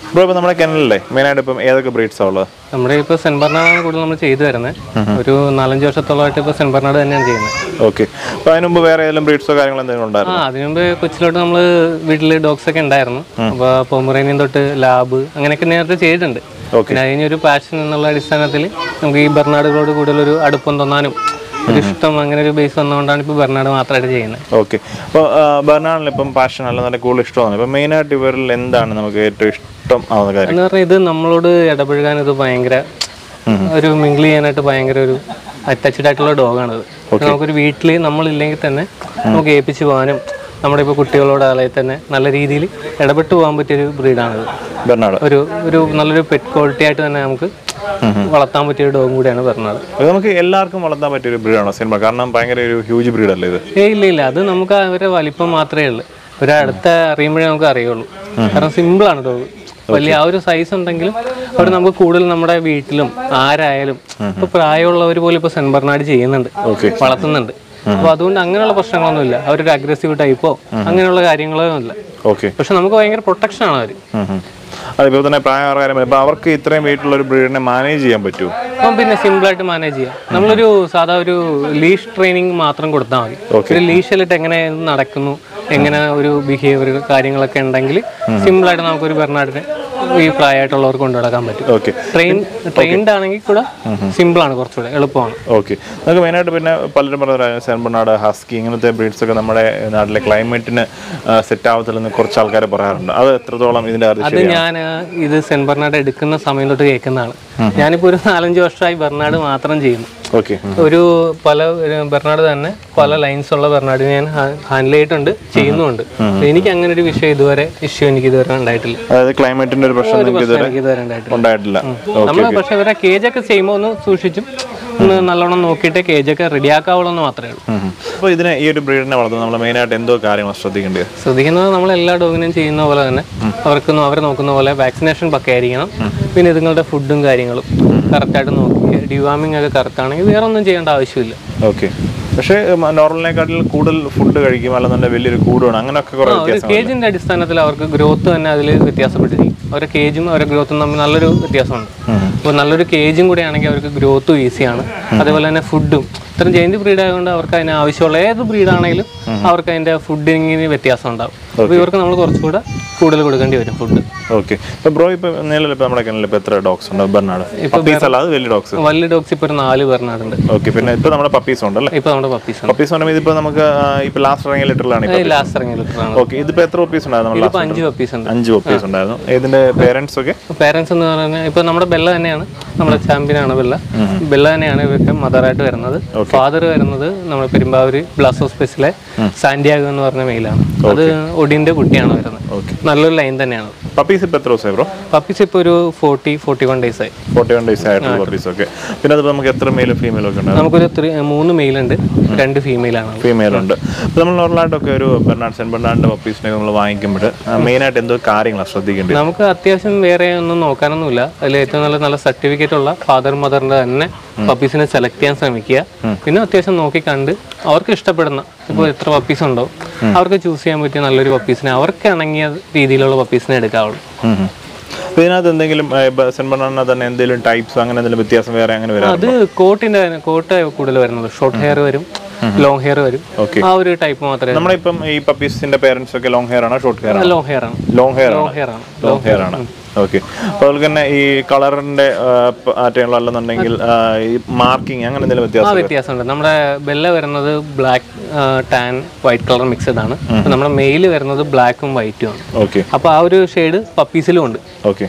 Bro ഇപ്പം നമ്മുടെ കെനലിലെ മെയിനായിട്ട് ഇപ്പം ഏതൊക്കെ ബ്രീഡ്സാ ഉള്ളത് നമ്മുടെ ഇപ്പോൾ സെന്റ് ബെർണാഡാണ് കൂടുതൽ നമ്മൾ ചെയ്തു വരുന്നത് ഒരു നാലഞ്ച് വർഷത്തോളമായിട്ട് ഇപ്പോൾ സെന്റ് ബെർണാഡ് തന്നെയാണ് ചെയ്യുന്നത് ഓക്കെ അപ്പോൾ അതിന് മുമ്പ് വേറെ ഏതെങ്കിലും ബ്രീഡ്സോ കാര്യങ്ങളോ എന്തെങ്കിലും ആ ഉണ്ടായിരുന്നു അതിനു മുമ്പ് കൊച്ചിലോട്ട് നമ്മൾ വീട്ടിൽ ഡോഗ്സ് ഒക്കെ ഉണ്ടായിരുന്നു അപ്പോൾ പൊമറേനിയൻ തൊട്ട് ലാബ് അങ്ങനെയൊക്കെ നേരത്തെ ചെയ്തിട്ടുണ്ട് Okay. പിന്നെ അതിനൊരു പാഷൻ എന്നുള്ള അടിസ്ഥാനത്തിൽ നമുക്ക് ഈ ബെർണാഡുകളോട് കൂടുതലൊരു അടുപ്പം തോന്നാനും ഒരു ഇഷ്ടം അങ്ങനെ ഒരു ബേസ് വന്നുകൊണ്ടാണ് ഇപ്പോൾ ബെർണാഡ് മാത്രമായിട്ട് ചെയ്യുന്നത് ഓക്കെ അപ്പോൾ ബെർണാഡിൽ ഇപ്പം പാഷൻ അല്ലെന്നുണ്ടെങ്കിൽ കൂടുതൽ ഇഷ്ടമാണ് ഇപ്പം മെയിനായിട്ട് ഇവരിൽ എന്താണ് നമുക്ക് ഏറ്റവും ഇഷ്ടം ആവുന്ന കാര്യം എന്ന് പറഞ്ഞാൽ ഇത് നമ്മളോട് ഇടപഴകാൻ ഇത് ഭയങ്കര ഒരു മിങ്കിൾ ചെയ്യാനായിട്ട് ഭയങ്കര ഒരു അറ്റാച്ച്ഡ് ആയിട്ടുള്ള ഡോഗാണിത് നമുക്കൊരു വീട്ടിൽ നമ്മളില്ലെങ്കിൽ തന്നെ നമുക്ക് ഏൽപ്പിച്ച് പോകാനും നമ്മുടെ ഇപ്പോൾ കുട്ടികളോട് അല്ലെങ്കിൽ തന്നെ നല്ല രീതിയിൽ ഇടപെട്ട് പോകാൻ പറ്റിയൊരു ബ്രീഡാണിത് ബെർണാഡ് ഒരു ഒരു നല്ലൊരു പെറ്റ് ക്വാളിറ്റി ആയിട്ട് തന്നെ നമുക്ക് വളർത്താൻ പറ്റിയ ഒരു ഡോഗും കൂടിയാണ് പറഞ്ഞത് ഇത് നമുക്ക് എല്ലാവർക്കും വളർത്താൻ പറ്റിയ ഒരു ബ്രീഡാണോ സിനിമ കാരണം ഭയങ്കര ഒരു ഹ്യൂജ് ബ്രീഡല്ലേ ഇത് ഏ ഇല്ല ഇല്ല അത് നമുക്ക് അവരുടെ വലിപ്പം മാത്രമേ ഉള്ളൂ ഒരു അടുത്ത അറിയുമ്പോഴേ നമുക്ക് അറിയുള്ളൂ കാരണം സിമ്പിളാണ് ഡോഗ് വലിയ ആ ഒരു സൈസ് ഉണ്ടെങ്കിലും അവിടെ നമുക്ക് കൂടുതൽ നമ്മുടെ വീട്ടിലും ആരായാലും ഇപ്പൊ പ്രായമുള്ളവർ പോലും ഇപ്പൊ സെൻബർനാട് ചെയ്യുന്നുണ്ട് Okay. വളർത്തുന്നുണ്ട് അപ്പൊ അതുകൊണ്ട് അങ്ങനെയുള്ള പ്രശ്നങ്ങളൊന്നുമില്ല അവരൊരു അഗ്രസീവ് ടൈപ്പോ അങ്ങനെയുള്ള കാര്യങ്ങളോ ഇല്ല ഓക്കെ പക്ഷെ നമുക്ക് ഭയങ്കര പ്രൊട്ടക്ഷൻ ആണ് അവർ അതിപ്പോൾ തന്നെ പ്രായമായ കാര്യം ഇപ്പം അവർക്ക് ഇത്രയും വെയിറ്റുള്ള ഒരു ബ്രീഡിനെ മാനേജ് ചെയ്യാൻ പറ്റുമോ അപ്പം പിന്നെ സിമ്പിൾ ആയിട്ട് മാനേജ് ചെയ്യാം നമ്മളൊരു സാധാ ഒരു ലീഷ് ട്രെയിനിങ് മാത്രം കൊടുത്താൽ മതി ഒരു ലീഷിലിട്ട് എങ്ങനെ ഇത് നടക്കുന്നു എങ്ങനെ ഒരു ബിഹേവിയർ കാര്യങ്ങളൊക്കെ ഉണ്ടെങ്കിൽ സിമ്പിൾ ആയിട്ട് നമുക്കൊരു ബെർണാഡിനെ ഈ പ്രായമായിട്ടുള്ളവർക്ക് കൊണ്ടു നടക്കാൻ പറ്റും ഓക്കെ ട്രെയിൻ ട്രെയിൻഡ് ആണെങ്കിൽ കൂടെ സിമ്പിൾ ആണ് കുറച്ചുകൂടെ എളുപ്പമാണ് ഓക്കെ നമുക്ക് മെയിനായിട്ട് പിന്നെ പലരും പറഞ്ഞ സെൻബർണാട് ഹസ്കി ഇങ്ങനത്തെ ബ്രീഡ്സ് ഒക്കെ നമ്മുടെ നാട്ടിലെ ക്ലൈമറ്റിന് സെറ്റ് ആവത്തില്ലെന്ന് കുറച്ച് ആൾക്കാർ പറയാറുണ്ട് അത് എത്രത്തോളം ഇതിന്റെ അത് അത് ഞാൻ ഇത് സെൻ ബെർണാഡ് എടുക്കുന്ന സമയം തൊട്ട് കേൾക്കുന്നതാണ് ഞാനിപ്പോ ഒരു നാലഞ്ച് വർഷമായി ബെർണാഡ് മാത്രം ചെയ്യുന്നു ഓക്കെ ഒരു പല ഒരു ബെർണാഡ് തന്നെ പല ലൈൻസ് ഉള്ള ബെർണാഡിനെ ഞാൻ ഹാൻഡിൽ ചെയ്തിട്ടുണ്ട് ചെയ്യുന്നുമുണ്ട് എനിക്ക് അങ്ങനെ ഒരു വിഷയം ഇതുവരെ ഇഷ്യൂ എനിക്ക് ഇതുവരെ ഉണ്ടായിട്ടില്ല അതായത് ക്ലൈമറ്റിന്റെ ഒരു പ്രശ്നം നിങ്ങൾക്ക് ഇതുവരെ എനിക്ക് ഇതുവരെ ഉണ്ടായിട്ടില്ല ഉണ്ടായിട്ടില്ല നമ്മൾ പക്ഷെ ഇവരെ കേജൊക്കെ ചെയ്യുമ്പോൾ ഒന്ന് സൂക്ഷിച്ചും ഒന്ന് നല്ലോണം നോക്കിയിട്ട് കേജൊക്കെ റെഡിയാക്കാവുള്ളൂ എന്ന് മാത്രമേ ഉള്ളൂ അപ്പോൾ ഇതിനെ ഈ ഒരു ബ്രീഡിനെ വളർത്തുന്നത് നമ്മൾ മെയിനായിട്ട് എന്തോ കാര്യങ്ങൾ ശ്രദ്ധിക്കേണ്ടത് ശ്രദ്ധിക്കുന്നത് നമ്മൾ എല്ലാ ഡോഗിനും ചെയ്യുന്ന പോലെ തന്നെ അവർക്ക് നോ- അവരെ നോക്കുന്ന പോലെ വാക്സിനേഷൻ പക്കയായിരിക്കണം പിന്നെ ഇതുങ്ങളുടെ ഫുഡും കാര്യങ്ങളും കറക്റ്റായിട്ട് നോക്കി ഡിവാമിംഗ് ഒക്കെ കറക്റ്റ് ആണെങ്കിൽ വേറെ ഒന്നും ചെയ്യേണ്ട ആവശ്യമില്ല ഓക്കെ പക്ഷേ നോർമലിനെക്കാട്ടിൽ കൂടുതൽ ഫുഡ് കഴിക്കും അല്ലെന്നുണ്ടെങ്കിൽ വലിയൊരു കൂടുമാണ് അങ്ങനെയൊക്കെ കുറേ ആ, ഒരു കേജിന്റെ അടിസ്ഥാനത്തിൽ അവർക്ക് ഗ്രോത്ത് തന്നെ അതിൽ വ്യത്യാസപ്പെട്ടിരിക്കും അവരുടെ കേജും അവരുടെ ഗ്രോത്തും തമ്മിൽ നല്ലൊരു വ്യത്യാസമുണ്ട് അപ്പോൾ നല്ലൊരു കേജും കൂടെ ആണെങ്കിൽ അവർക്ക് ഗ്രോത്തും ഈസിയാണ് അതേപോലെ തന്നെ ഫുഡും ഇത്രയും ജയിന്റ് ബ്രീഡ് ആയതുകൊണ്ട് അവർക്ക് അതിന് ആവശ്യമുള്ള ഏത് ബ്രീഡാണെങ്കിലും അവർക്ക് അതിന്റെ ഫുഡിങ്ങിന് വ്യത്യാസം ഉണ്ടാവും അപ്പോൾ ഇവർക്ക് നമ്മൾ കുറച്ചുകൂടെ കൂടുതൽ കൊടുക്കേണ്ടി വരും ഫുഡ് ഓക്കെ ഇപ്പൊ ബ്രോ ഇപ്പൊ നിലവിൽ ഇപ്പൊ നമ്മുടെ കിണലിൽ ഇപ്പൊ എത്ര ഡോഗ്സ് ഉണ്ട് ബെർണാട് പപ്പീസ് അല്ല അത് വലിയ ഡോഗ്സ് വലിയ ഡോഗ്സ് ഇപ്പോൾ ഒരു നാല് പേർനാടുണ്ട് ഓക്കെ പിന്നെ ഇപ്പൊ നമ്മുടെ പപ്പീസ് ഉണ്ടല്ലേ ഇപ്പോൾ നമ്മുടെ പപ്പീസ് ആണ് പപ്പീസ് പറയുമ്പോൾ ഇതിപ്പോ നമുക്ക് ആ, ഇപ്പൊ ലാസ്റ്റ് ഇറങ്ങിയ ലിറ്ററിലാണ് ഇപ്പൊ ലാസ്റ്റ് ഇറങ്ങിയ ലിറ്റർ ആണ് ഓക്കെ ഇതിപ്പോ എത്ര പപ്പീസ് ഉണ്ടായിരുന്നു നമ്മൾ ഇപ്പോൾ അഞ്ച് പപ്പീസ് ഉണ്ട് അഞ്ച് പപ്പീസ് ഉണ്ടായിരുന്നു ഇതിന്റെ പേരൻസ് ഒക്കെ പേരൻസ് എന്ന് പറഞ്ഞാൽ ഇപ്പൊ നമ്മുടെ ബെല്ല തന്നെയാണ് നമ്മുടെ ചാമ്പ്യൻ ആണ് ബെല്ല ബെല്ല തന്നെയാണ് ഇവർക്ക് മദറായിട്ട് വരുന്നത് ഫാദർ വരുന്നത് നമ്മുടെ പെരുമ്പാവൂര് ബ്ലാസ് ഹോസ്പിറ്റലിലെ സാന്റിയാഗോ എന്ന് പറഞ്ഞ മെയിലാണ് അത് ഒടിന്റെ കുട്ടിയാണ് വരുന്നത് Okay. നല്ലൊരു ലൈൻ തന്നെയാണ് പപ്പീസ് ഇപ്പൊ എത്ര ദിവസമായി ബ്രോ പപ്പീസ് ഇപ്പൊ ഒരു ഫോർട്ടി ഫോർട്ടി വൺ ഡേയ്സ് ആയി ഫോർട്ടി വൺ ഡേയ്സ് ആയിട്ടുള്ള പപ്പീസ് ഒക്കെ പിന്നെ അതിപ്പോ നമുക്ക് എത്ര മെയിലും ഫീമെയിലും ഒക്കെ ഉണ്ടായിരുന്നു നമുക്കൊരു ത്രീ മൂന്ന് മെയിൽ ഉണ്ട് രണ്ട് ഫീമെയിൽ ആണ് ഫീമെയിൽ ഉണ്ട് അപ്പോൾ നമ്മൾ നോർമലായിട്ടൊക്കെ ഒരു ബെർണാഡ് സെൻ ബെർണാഡിന്റെ പപ്പീസിനെ നമ്മൾ വാങ്ങിക്കുമ്പോൾ മെയിനായിട്ട് എന്തോ കാര്യങ്ങളാണ് ശ്രദ്ധിക്കേണ്ടത് നമുക്ക് അത്യാവശ്യം വേറെ ഒന്നും നോക്കാനൊന്നുമില്ല അതിൽ ഏറ്റവും നല്ല നല്ല സർട്ടിഫിക്കറ്റ് ഉള്ള ഫാദർ മദറിന്റെ തന്നെ പപ്പീസിനെ സെലക്ട് ചെയ്യാൻ ശ്രമിക്കുക പിന്നെ അത്യാവശ്യം നോക്കി കണ്ട് അവർക്ക് ഇഷ്ടപ്പെടുന്ന ഇപ്പോൾ എത്ര പപ്പീസ് ഉണ്ടോ അവർക്ക് ചൂസ് ചെയ്യാൻ പറ്റിയ നല്ലൊരു പപ്പീസിനെ അവർക്ക് ഇണങ്ങിയ രീതിയിലുള്ള പപ്പീസിനെ എടുക്കാവുള്ളൂ അപ്പോൾ ഇതിനകത്ത് എന്തെങ്കിലും സെൻ ബെർണാഡിനെ തന്നെ എന്തെങ്കിലും ടൈപ്സ് അങ്ങനെ എന്തെങ്കിലും വ്യത്യാസം വേറെ അങ്ങനെ വരാം അത് കോട്ടിന്റെ കോട്ട് കൂടുതൽ വരുന്നത് ഷോർട്ട് ഹെയർ വരും ലോങ് ഹെയർ വരും Okay. ആ ഒരു ടൈപ്പ് മാത്രമേ നമ്മളിപ്പം ഈ പപ്പീസിന്റെ പേരൻസ് ഒക്കെ ലോങ് ഹെയർ ആണോ ഷോർട്ട് ഹെയർ ആണോ ലോങ് ഹെയർ ആണ് ലോങ് ഹെയർ ലോങ് ആണ് ഹെയർ ആണ് ലോങ് ഹെയർ ആണ് ഓക്കെ അപ്പോൾ അതുപോലെ തന്നെ ഈ കളറിന്റെ പാറ്റേണുകൾ അല്ലെന്നുണ്ടെങ്കിൽ ആ, ഈ മാർക്കിംഗ് അങ്ങനെ എന്തെങ്കിലും ആ വ്യത്യാസം വ്യത്യാസമുണ്ട് നമ്മുടെ ബെല്ല വരുന്നത് black tan white colour mixed ആണ് അപ്പൊ നമ്മുടെ മെയിൽ വരുന്നത് ബ്ലാക്കും വൈറ്റും ആണ് ഓക്കെ അപ്പോൾ ആ ഒരു ഷെയ്ഡ് പപ്പീസിലും ഉണ്ട് ഓക്കെ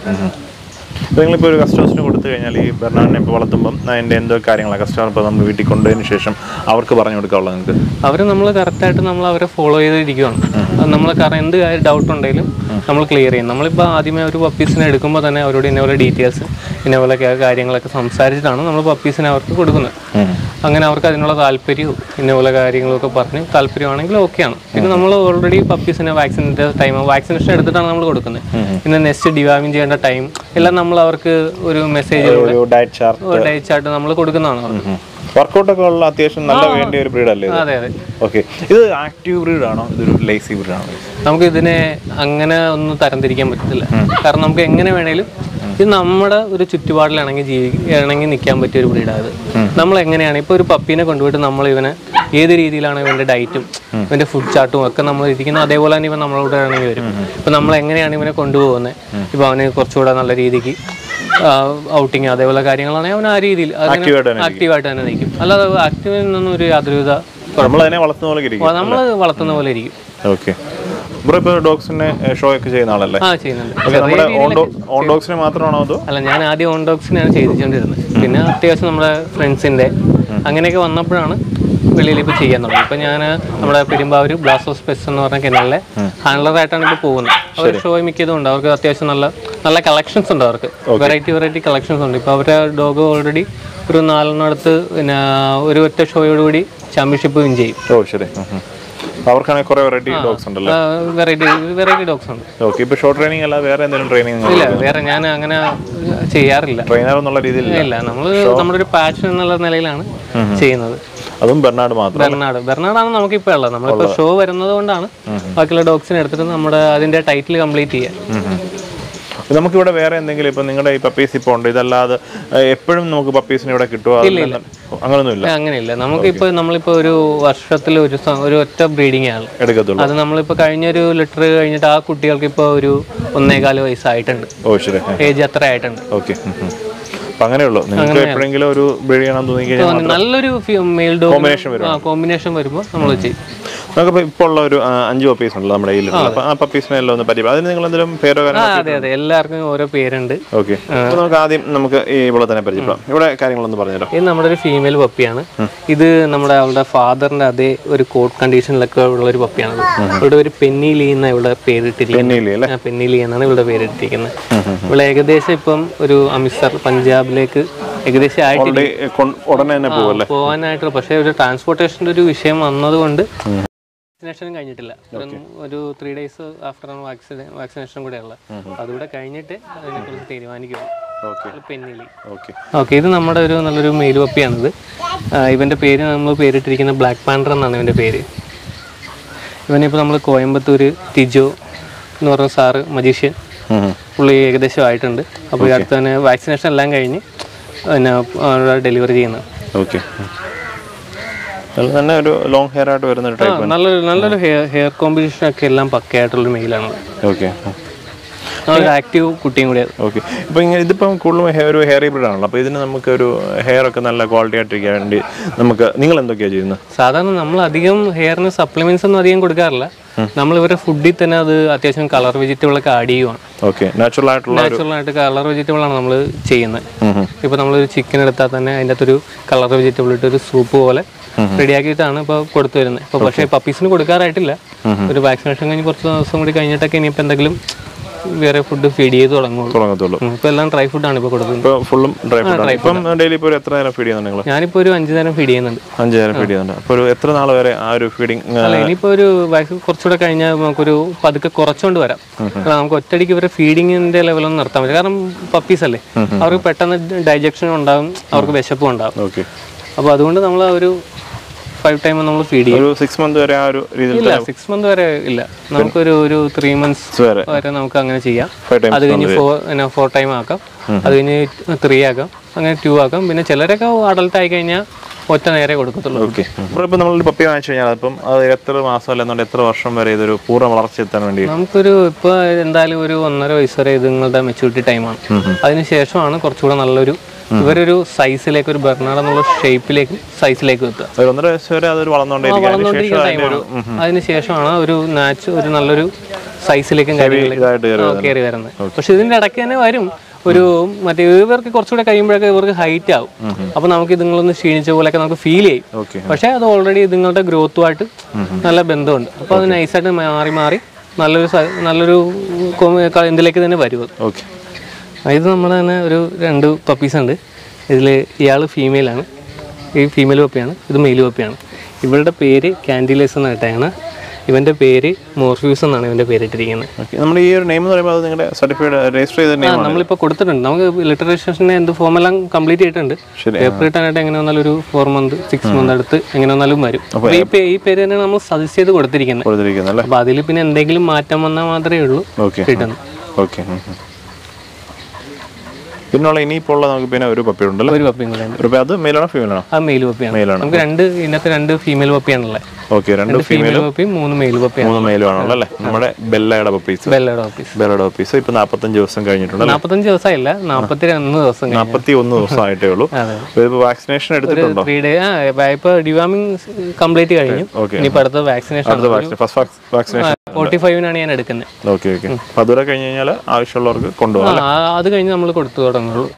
അപ്പോൾ നിങ്ങളിപ്പോൾ ഒരു കസ്റ്റമേഴ്സിന് കൊടുത്തു കഴിഞ്ഞാൽ ഈ ബെർണാഡിനെ ഇപ്പോൾ വളർത്തുമ്പം അതിൻ്റെ എന്തോ കാര്യങ്ങളാണ് കസ്റ്റമർ ഇപ്പോൾ നമ്മൾ വീട്ടിൽ കൊണ്ടുപോയതിന് ശേഷം അവർക്ക് പറഞ്ഞു കൊടുക്കാനുള്ളത് നിങ്ങൾക്ക് അവർ നമ്മൾ കറക്റ്റായിട്ട് നമ്മൾ അവരെ ഫോളോ ചെയ്തിരിക്കുകയാണ് നമ്മൾ കാരണം എന്ത് കാര്യം ഡൗട്ട് ഉണ്ടെങ്കിലും നമ്മൾ ക്ലിയർ ചെയ്യും നമ്മളിപ്പോൾ ആദ്യമേ ഒരു പപ്പീസിനെ എടുക്കുമ്പോൾ തന്നെ അവരോട് ഇന്നപോലെ ഡീറ്റെയിൽസ് ഇന്നപോലെ കാര്യങ്ങളൊക്കെ സംസാരിച്ചിട്ടാണ് നമ്മൾ പപ്പീസിനെ അവർക്ക് കൊടുക്കുന്നത് അങ്ങനെ അവർക്ക് അതിനുള്ള താല്പര്യവും ഇന്നപോലെ കാര്യങ്ങളൊക്കെ പറഞ്ഞ് താല്പര്യമാണെങ്കിൽ ഓക്കെയാണ് പിന്നെ നമ്മൾ ഓൾറെഡി പപ്പീസിനെ വാക്സിൻ്റെ ടൈം വാക്സിനേഷൻ എടുത്തിട്ടാണ് നമ്മൾ കൊടുക്കുന്നത് പിന്നെ നെക്സ്റ്റ് ഡിവാമിൻ ചെയ്യേണ്ട ടൈം എല്ലാം നമ്മൾ അവർക്ക് ഒരു മെസ്സേജിലൂടെ ഒരു ഡയറ്റ് ചാർട്ട് ഡയച്ചായിട്ട് നമ്മൾ കൊടുക്കുന്നതാണ് അവർക്ക് വർക്കൗട്ട് ഒക്കെ ഉള്ള അത്യാവശ്യം നല്ല വേണ്ടിയ ഒരു ബ്രീഡ് അല്ലേ ഇത് അതെ അതെ ഓക്കെ ഇത് ആക്റ്റീവ് ബ്രീഡ് ആണോ ഇതൊരു ലേസി ബ്രീഡ് ആണോ നമുക്ക് ഇതിനെ അങ്ങനെ ഒന്നും തരംതിരിക്കാൻ പറ്റത്തില്ല കാരണം നമുക്ക് എങ്ങനെ വേണേലും ഇത് നമ്മുടെ ഒരു ചുറ്റുപാടിലാണെങ്കിൽ ജീവിക്കണമെങ്കിൽ നിൽക്കാൻ പറ്റിയ ഒരു ബ്രീഡാണ് ഇത് നമ്മൾ എങ്ങനെയാണ് ഇപ്പോൾ ഒരു പപ്പീനെ കൊണ്ടുപോയിട്ട് നമ്മൾ ഇവനെ ഏത് രീതിയിലാണ് ഇവന്റെ ഡയറ്റും ഇവന്റെ ഫുഡ് ചാർട്ടും ഒക്കെ നമ്മൾ ഇരിക്കുന്നത് അതേപോലെ തന്നെ ഇവൻ നമ്മളോട് ആണെങ്കിൽ വരും ഇപ്പൊ നമ്മൾ എങ്ങനെയാണ് ഇവനെ കൊണ്ടുപോകുന്നത് ഇപ്പൊ അവന് കുറച്ചുകൂടെ നല്ല രീതിക്ക് ഔട്ടിങ് അതേപോലെ കാര്യങ്ങളാണെങ്കിൽ അവൻ ആ രീതിയിൽ Active ആയിട്ട് തന്നെ ആക്റ്റീവായിട്ട് തന്നെ നിൽക്കും അല്ലാതെ ആക്റ്റീവിൽ നിന്നൊന്നും ഒരു യാതൊരുവിധ നമ്മൾ അതിനെ വളർത്തുന്ന പോലെ ഇരിക്കും നമ്മൾ വളർത്തുന്ന പോലെ ഇരിക്കും ഓക്കെ ബ്രോ ഇപ്പോൾ ഡോഗ്സിനെ ഷോ ഒക്കെ ചെയ്യുന്ന ആളല്ലേ ആ ചെയ്യുന്നുണ്ട് ഓക്കെ നമ്മുടെ ഓൺ ഡോ ഓൺ ഡോഗ്സിനെ മാത്രമാണോ അതോ അല്ല ഞാൻ ആദ്യം ഓൺ ഡോഗ്സിനാണ് ചെയ്തിട്ടുണ്ടിരുന്നത് പിന്നെ അത്യാവശ്യം നമ്മുടെ ഫ്രണ്ട്സിന്റെ അങ്ങനെയൊക്കെ വന്നപ്പോഴാണ് വെളിയിൽ ഇപ്പോൾ ചെയ്യാൻ തുടങ്ങി ഇപ്പൊ ഞാൻ നമ്മുടെ പെരുമ്പാവൂർ ബ്ലാസ്റ്റോസ് പെസ് എന്ന് പറഞ്ഞ കെനലിലെ ഹാൻഡലറായിട്ടാണ് ഇപ്പോൾ പോകുന്നത് അവർ ഷോ മിക്കതും ഉണ്ട് അവർക്ക് അത്യാവശ്യം നല്ല നല്ല കളക്ഷൻസ് ഉണ്ട് അവർക്ക് വെറൈറ്റി വെറൈറ്റി കളക്ഷൻസ് ഉണ്ട് ഇപ്പോൾ അവരുടെ ഡോഗ് ഓൾറെഡി ഒരു നാലെണ്ണം അടുത്ത് പിന്നെ ഒരു ഒറ്റ ഷോയോടുകൂടി ചാമ്പ്യൻഷിപ്പ് വിൻ ചെയ്യും ഓ ശരി ഉം, ഉം. അവർക്കാണെങ്കിൽ കുറേ വെറൈറ്റി ഡോഗ്സ് ഉണ്ടല്ലോ വെറൈറ്റി വെറൈറ്റി ഡോഗ്സ് ഉണ്ട് ഓക്കെ ഇപ്പോൾ ഷോർട്ട് ട്രെയിനിങ് അല്ല വേറെ എന്തെങ്കിലും ട്രെയിനിങ് ഇല്ല വേറെ ഞാൻ അങ്ങനെ ചെയ്യാറില്ല ട്രെയിനർ എന്നുള്ള രീതിയിൽ ഇല്ല നമ്മൾ നമ്മുടെ ഒരു പാഷൻ എന്നുള്ള നിലയിലാണ് ചെയ്യുന്നത് അതും ബെർണാഡ് മാത്രം ബെർണാഡ് ബെർണാഡാണ് നമുക്കിപ്പോൾ ഉള്ളത് നമ്മളിപ്പോൾ ഷോ വരുന്നത് കൊണ്ടാണ് ബാക്കിയുള്ള ഡോഗ്സിനെ എടുത്തിട്ട് നമ്മുടെ അതിന്റെ ടൈറ്റിൽ കംപ്ലീറ്റ് ചെയ്യാൻ നമുക്കിവിടെ വേറെ എന്തെങ്കിലും ഇപ്പം നിങ്ങളുടെ ഈ പപ്പീസ് ഇപ്പോൾ ഉണ്ട് ഇതല്ലാതെ ഏഹ്, എപ്പോഴും നമുക്ക് പപ്പീസിനെ ഇവിടെ കിട്ടുമോ അതല്ല- അങ്ങനൊന്നുമില്ല അങ്ങനെയില്ല നമുക്കിപ്പോൾ നമ്മളിപ്പോൾ ഒരു വർഷത്തിൽ ഒരു സ- ഒരു ഒറ്റ ബ്രീഡിംഗ് ആണ് എടുക്കത്തുള്ളൂ അത് നമ്മളിപ്പോൾ കഴിഞ്ഞൊരു ലിറ്റർ കഴിഞ്ഞിട്ട് ആ കുട്ടികൾക്ക് ഇപ്പോൾ ഒരു ഒന്നേകാല് വയസ്സായിട്ടുണ്ട് ഓ ശരി ഏജ് അത്ര ആയിട്ടുണ്ട് ഓക്കെ അപ്പം അങ്ങനെയുള്ളൂ നിങ്ങൾക്ക് എപ്പോഴെങ്കിലും ഒരു ബ്രീഡ് ചെയ്യണം തോന്നി കഴിഞ്ഞാൽ നല്ലൊരു മെയിൽ ഡോഗ് Combination വരും. കോമ്പിനേഷൻ വരുമ്പോൾ നമ്മൾ ചെയ്യും നമുക്കിപ്പോൾ ഇപ്പോൾ ഉള്ള ഒരു ആ, അഞ്ച് പപ്പീസ് ഉണ്ടല്ലോ നമ്മുടെ കയ്യിൽ അപ്പോൾ ആ പപ്പീസിനെ എല്ലാം ഒന്ന് പരിചയം അതിന് നിങ്ങൾ എന്തെങ്കിലും പേരോ ആ കാര്യങ്ങളോ അതെ അതെ എല്ലാവർക്കും ഓരോ പേരുണ്ട് ഓക്കെ അപ്പോൾ നമുക്ക് ആദ്യം നമുക്ക് ഈ ഇവിടെ തന്നെ പരിചയപ്പെടാം ഇവിടെ കാര്യങ്ങളൊന്ന് പറഞ്ഞുതരാം ഇത് നമ്മുടെ ഒരു ഫീമെയിൽ പപ്പിയാണ് ഇത് നമ്മുടെ അവളുടെ ഫാദറിന്റെ അതേ ഒരു കോഡ് കണ്ടീഷനിലൊക്കെ ഉള്ള ഒരു പപ്പിയാണ് ഇവിടെ ഒരു പെന്നി ലീ എന്ന ഇവിടെ പേരിട്ടിരിക്കുന്നത് പെന്നിയില്ലേ അല്ലേ ആ, പെന്നി ലീ എന്നാണ് ഇവിടെ പേരിട്ടിരിക്കുന്നത് ഇവിടെ ഏകദേശം ഇപ്പം ഒരു അമൃത്സർ പഞ്ചാബിലേക്ക് ഏകദേശം ആയിട്ട് ഓൾറെഡി ഉടനെ തന്നെ പോകുമല്ലേ പോകാനായിട്ട് പക്ഷേ ഒരു ട്രാൻസ്പോർട്ടേഷൻ്റെ ഒരു വിഷയം വന്നതുകൊണ്ട് വാക്സിനേഷൻ കഴിഞ്ഞിട്ടില്ല ഒരു- ഒരു three days after vaccine vaccination കൂടെ ഉള്ള അതുകൂടെ കഴിഞ്ഞിട്ട് അതിനെക്കുറിച്ച് തീരുമാനിക്കുക ഓക്കെ പെന്നിലി ഓക്കെ ഓക്കെ ഇത് നമ്മുടെ ഒരു നല്ലൊരു മെയിൽ പപ്പിയാണിത് ആ, ഇവന്റെ പേര് നമ്മൾ പേരിട്ടിരിക്കുന്ന ബ്ലാക്ക് പാൻഡർ എന്നാണ് ഇവന്റെ പേര് ഇവനിപ്പോൾ നമ്മൾ കോയമ്പത്തൂർ ടിജോ എന്ന് പറഞ്ഞ സാറ് മജീഷ്യൻ പുള്ളി ഏകദേശം ആയിട്ടുണ്ട് അപ്പോൾ ഈ അടുത്ത് തന്നെ വാക്സിനേഷൻ എല്ലാം കഴിഞ്ഞ് പിന്നെ ഡെലിവറി ചെയ്യുന്നത് ഓക്കെ അതിൽ തന്നെ ഒരു ലോങ് ഹെയർ ആയിട്ട് വരുന്ന ഒരു ആ, ടൈപ്പ് നല്ലൊരു നല്ലൊരു ഹെയർ ഹെയർ കോമ്പിനേഷൻ ഒക്കെ എല്ലാം പക്കയായിട്ടുള്ളൊരു മെയിലാണ് ഓക്കെ നല്ലൊരു ആക്റ്റീവ് കുട്ടിയും കൂടിയാണ് ഓക്കെ ഇപ്പം ഇങ്ങനെ ഇതിപ്പം കൂടുതലും ഹെ- ഒരു ഹെയർ ഹൈബ്രിഡ് ആണല്ലോ അപ്പോൾ ഇതിന് നമുക്ക് ഒരു ഹെയർ ഒക്കെ നല്ല ക്വാളിറ്റി ആയിട്ടിരിക്കാൻ വേണ്ടി നമുക്ക് നിങ്ങൾ എന്തൊക്കെയാണ് ചെയ്യുന്നത് സാധാരണ നമ്മൾ അധികം ഹെയറിന് സപ്ലിമെന്റ്സ് ഒന്നും അധികം കൊടുക്കാറില്ല നമ്മൾ ഇവരുടെ ഫുഡിൽ തന്നെ അത് അത്യാവശ്യം കളർ വെജിറ്റബിൾ ഒക്കെ ആഡ് ചെയ്യുവാണ് ഓക്കെ നാച്ചുറൽ ആയിട്ടുള്ള നാച്ചുറൽ ആയിട്ട് കളർ വെജിറ്റബിൾ ആണ് നമ്മൾ ചെയ്യുന്നത് ഉം ഉം. ഇപ്പൊ നമ്മളൊരു ചിക്കൻ എടുത്താൽ തന്നെ അതിൻ്റെ അകത്തൊരു കളർ വെജിറ്റബിൾ ഇട്ട് ഒരു സൂപ്പ് പോലെ റെഡിയാക്കിയിട്ടാണ് ഇപ്പോൾ കൊടുത്തു വരുന്നത് ഇപ്പോൾ പക്ഷേ പപ്പീസിന് കൊടുക്കാറായിട്ടില്ല ഒരു വാക്സിനേഷൻ കഴിഞ്ഞ് കുറച്ച് ദിവസം കൂടി കഴിഞ്ഞിട്ടൊക്കെ ഇനിയിപ്പോൾ എന്തെങ്കിലും വേറെ ഫുഡ് ഫീഡ് ചെയ്ത് തുടങ്ങുള്ളൂ തുടങ്ങത്തുള്ളൂ ഇപ്പോൾ എല്ലാം ഡ്രൈ ഫുഡാണ് ഇപ്പോൾ കൊടുക്കുന്നത് ഇപ്പോൾ ഫുള്ളും ഡ്രൈ ഫുഡാണ് ഇപ്പം ഡെയിലി ഇപ്പോൾ ഒരു എത്ര നേരം ഫീഡ് ചെയ്യുന്നുണ്ട് നിങ്ങൾ ഞാനിപ്പോൾ ഒരു അഞ്ച് നേരം ഫീഡ് ചെയ്യുന്നുണ്ട് അഞ്ച് നേരം ഫീഡ് ചെയ്യുന്നുണ്ട് അപ്പോൾ ഒരു എത്ര നാൾ വരെ ആ ഒരു ഫീഡിങ് അല്ല ഇനിയിപ്പോൾ ഒരു വാക്സിൻ കുറച്ചുകൂടെ കഴിഞ്ഞാൽ നമുക്കൊരു പതുക്കെ കുറച്ചുകൊണ്ട് വരാം കാരണം നമുക്ക് ഒറ്റയടിക്ക് ഇവരെ ഫീഡിങ്ങിന്റെ ലെവലൊന്നും നിർത്താൻ പറ്റില്ല കാരണം പപ്പീസ് അല്ലേ അവർക്ക് പെട്ടെന്ന് ഡൈജക്ഷൻ ഉണ്ടാകും അവർക്ക് വിശപ്പും ഉണ്ടാകും ഓക്കെ അപ്പോൾ അതുകൊണ്ട് നമ്മൾ ആ ഒരു ഫൈവ് ടൈം നമ്മൾ ഫീഡ് ചെയ്യും ഒരു സിക്സ് മന്ത് വരെ ആ ഒരു രീതിയിൽ ഇല്ല സിക്സ് മന്ത് വരെ ഇല്ല നമുക്കൊരു ഒരു ത്രീ മന്ത്സ് വരെ വരെ നമുക്ക് അങ്ങനെ ചെയ്യാം ഫൈവ് ടൈം അത് കഴിഞ്ഞ് ഫോർ പിന്നെ ഫോർ ടൈം ആക്കാം അത് കഴിഞ്ഞ് ത്രീ ആക്കാം അങ്ങനെ ടു ആക്കാം പിന്നെ ചിലരൊക്കെ അഡൽട്ട് ആയി കഴിഞ്ഞാൽ ഒറ്റ നേരെ കൊടുക്കത്തുള്ളൂ ഓക്കെ അപ്പോൾ ഇപ്പം നമ്മളൊരു പപ്പി വാങ്ങിച്ചു കഴിഞ്ഞാൽ അപ്പം അത് എത്ര മാസം അല്ലെന്നുണ്ട് എത്ര വർഷം വരെ ഇതൊരു പൂർണ്ണ വളർച്ച എത്താൻ വേണ്ടി നമുക്കൊരു ഇപ്പോൾ എന്തായാലും ഒരു ഒന്നര വയസ്സ് വരെ ഇത് നിങ്ങളുടെ മെച്യൂരിറ്റി ടൈമാണ് അതിനുശേഷമാണ് കുറച്ചുകൂടെ നല്ലൊരു ഇവരൊരു സൈസിലേക്ക് ഒരു ബെർണാഡ് എന്നുള്ള ഷേപ്പിലേക്ക് സൈസിലേക്ക് എത്തുക ഒരു ഒന്നര വയസ്സ് വരെ അതൊരു വളർന്നുകൊണ്ടേയിരിക്കും അതിന് ശേഷം വളർന്നുകൊണ്ടിരിക്കുന്ന അതിൻ്റെ ഒരു ടൈമാണ് അതിനുശേഷമാണ് ഒരു നാച്ച് ഒരു നല്ലൊരു സൈസിലേക്കും കാര്യങ്ങളിലേക്കും ഇതായിട്ട് കയറി ആ, കയറി വരുന്നത് പക്ഷെ ഇതിന്റെ ഇടയ്ക്ക് തന്നെ വരും ഒരു മറ്റേ ഇവർക്ക് കുറച്ചുകൂടെ കഴിയുമ്പോഴൊക്കെ ഇവർക്ക് ഹൈറ്റ് ആവും അപ്പൊ നമുക്ക് ഇതുങ്ങളൊന്ന് ക്ഷീണിച്ച പോലെയൊക്കെ നമുക്ക് ഫീൽ ചെയ്യും ഓക്കെ പക്ഷെ അത് ഓൾറെഡി ഇതുങ്ങളുടെ ഗ്രോത്തുമായിട്ട് നല്ല ബന്ധമുണ്ട് അപ്പൊ അത് നൈസായിട്ട് മാറി മാറി നല്ലൊരു സ- നല്ലൊരു കൊ- ക- ഇതിലേക്ക് തന്നെ വരും അത്. ഓക്കെ ഇത് നമ്മുടെ തന്നെ ഒരു രണ്ട് പപ്പീസ് ഉണ്ട് ഇതിൽ ഇയാൾ ഫീമെയിലാണ് ഈ ഫീമെയിൽ പപ്പിയാണ് ഇത് മെയിൽ പപ്പിയാണ് ഇവളുടെ പേര് കാൻഡിലേസ് എന്ന് കേട്ടാണ് ഇവന്റെ പേര് മോർഫ്യൂസ് എന്നാണ് ഇവന്റെ പേരിട്ടിരിക്കുന്നത് ഓക്കെ നമ്മുടെ ഈ ഒരു നെയിം എന്ന് പറയുമ്പോൾ അത് നിങ്ങളുടെ സർട്ടിഫൈഡ് രജിസ്റ്റർ ചെയ്ത നെയിം നമ്മളിപ്പോൾ കൊടുത്തിട്ടുണ്ട് നമുക്ക് ലിറ്ററേഷൻ്റെ എന്ത് ഫോമെല്ലാം കംപ്ലീറ്റ് ചെയ്തിട്ടുണ്ട് ശരി, പേപ്പർ കിട്ടാനായിട്ട് എങ്ങനെ വന്നാലും ഒരു ഫോർ മന്ത് സിക്സ് മന്ത് അടുത്ത് എങ്ങനെ വന്നാലും വരും അപ്പോൾ ഈ പേ- ഈ പേര് തന്നെ നമ്മൾ സജസ്റ്റ് ചെയ്ത് കൊടുത്തിരിക്കുന്നത് കൊടുത്തിരിക്കുന്നത് അല്ലേ അപ്പോൾ അതിൽ പിന്നെ എന്തെങ്കിലും മാറ്റം വന്നാൽ മാത്രമേ ഉള്ളൂ ഓക്കെ കിട്ടുന്നത് ഓക്കെ പിന്നുള്ള ഇനിയിപ്പോൾ ഉള്ള നമുക്ക് പിന്നെ ഒരു പപ്പി ഉണ്ടല്ലോ ഒരു പപ്പിയും കൂടെ ഉണ്ട് ഒരു പപ്പി അത് മെയിലാണോ ഫീമെയിലാണോ ആ മെയിൽ പപ്പിയാണ് മെയിലാണ് നമുക്ക് രണ്ട് ഇതിനകത്ത് രണ്ട് ഫീമെയിൽ പപ്പിയാണുള്ളത് ഓക്കെ രണ്ട് ഫീമെയിൽ പപ്പിയും മൂന്ന് മെയിൽ പപ്പിയാണ് മൂന്ന് മെയിലും ആണല്ലോ അല്ലേ നമ്മുടെ ബെല്ലയുടെ പപ്പീസ് ബെല്ലയുടെ പപ്പീസ് ബെല്ലയുടെ പപ്പീസ് ഇപ്പൊ നാപ്പത്തഞ്ച് ദിവസം കഴിഞ്ഞിട്ടുണ്ടല്ലോ നാൽപ്പത്തഞ്ച് ദിവസമില്ല നാൽപ്പത്തി രണ്ട് ദിവസം കഴിഞ്ഞു നാപ്പത്തി ഒന്ന് ദിവസം ആയിട്ടേ ഉള്ളൂ അതെ. ഇപ്പൊ വാക്സിനേഷൻ എടുത്തിട്ടുണ്ടോ ത്രീ ഡേ ആ ഇപ്പൊ ഡിവാമിങ് കംപ്ലീറ്റ് കഴിഞ്ഞു ഓക്കെ ഇനിയിപ്പോൾ അടുത്ത വാക്സിനേഷൻ അടുത്ത വാക്സിൻ ഫസ്റ്റ് വാക്സിനേഷൻ ഫോർട്ടി ഫൈവിനാണ് ഞാൻ എടുക്കുന്നത് ഓക്കെ ഓക്കെ അപ്പൊ അതുവരെ കഴിഞ്ഞ് കഴിഞ്ഞാൽ ആവശ്യമുള്ളവർക്ക് കൊണ്ടുപോകാം ആ അത് കഴിഞ്ഞ് നമ്മൾ കൊടുത്തു തുടങ്ങുള്ളൂ